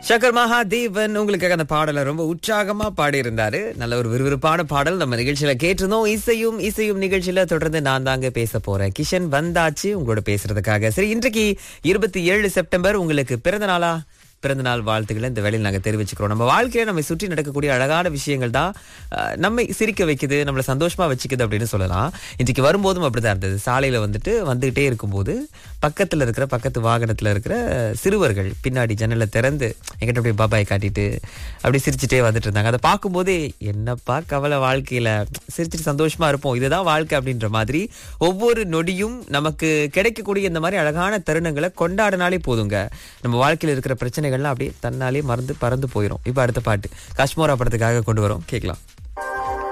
சங்கர் மகாதேவன் உங்களுக்காக அந்த பாடலை ரொம்ப உற்சாகமா பாடியிருந்தாரு நல்ல ஒரு விறுவிறுப்பான பாடல் நம்ம நிகழ்ச்சியில கேட்டிருந்தோம் இசையும் இசையும் நிகழ்ச்சியில தொடர்ந்து நான் தாங்க பேச போறேன் கிஷன் வந்தாச்சு உங்களோட பேசுறதுக்காக சரி இன்றைக்கு இருபத்தி ஏழு செப்டம்பர் உங்களுக்கு பிறந்த நாளா பிறந்த நாள் வாழ்த்துக்களை இந்த வேலையில் நாங்கள் தெரிவிச்சுக்கிறோம் நம்ம வாழ்க்கையில நம்மை சுற்றி நடக்கக்கூடிய அழகான விஷயங்கள் தான் அஹ், நம்மை சிரிக்க வைக்குது நம்மளை சந்தோஷமா வச்சுக்குது அப்படின்னு சொல்லலாம் இன்றைக்கு வரும்போதும் அப்படிதான் இருந்தது சாலையில வந்துட்டு வந்துகிட்டே இருக்கும்போது பக்கத்துல இருக்கிற பக்கத்து வாகனத்துல இருக்கிற சிறுவர்கள் பின்னாடி ஜன்னலை திறந்து எங்கிட்ட அப்படியே பாபாய் காட்டிட்டு அப்படியே சிரிச்சுட்டே வந்துட்டு இருந்தாங்க அதை பார்க்கும்போதே என்னப்பா கவலை வாழ்க்கையில சிரிச்சுட்டு சந்தோஷமா இருப்போம் இதுதான் வாழ்க்கை அப்படின்ற மாதிரி ஒவ்வொரு நொடியும் நமக்கு கிடைக்கக்கூடிய இந்த மாதிரி அழகான தருணங்களை கொண்டாடினாலே போதுங்க நம்ம வாழ்க்கையில இருக்கிற பிரச்சனைகள்லாம் அப்படியே தன்னாலே மறந்து பறந்து போயிடும் இப்ப அடுத்த பாட்டு காஷ்மோரா படத்துக்காக கொண்டு வரோம் கேட்கலாம்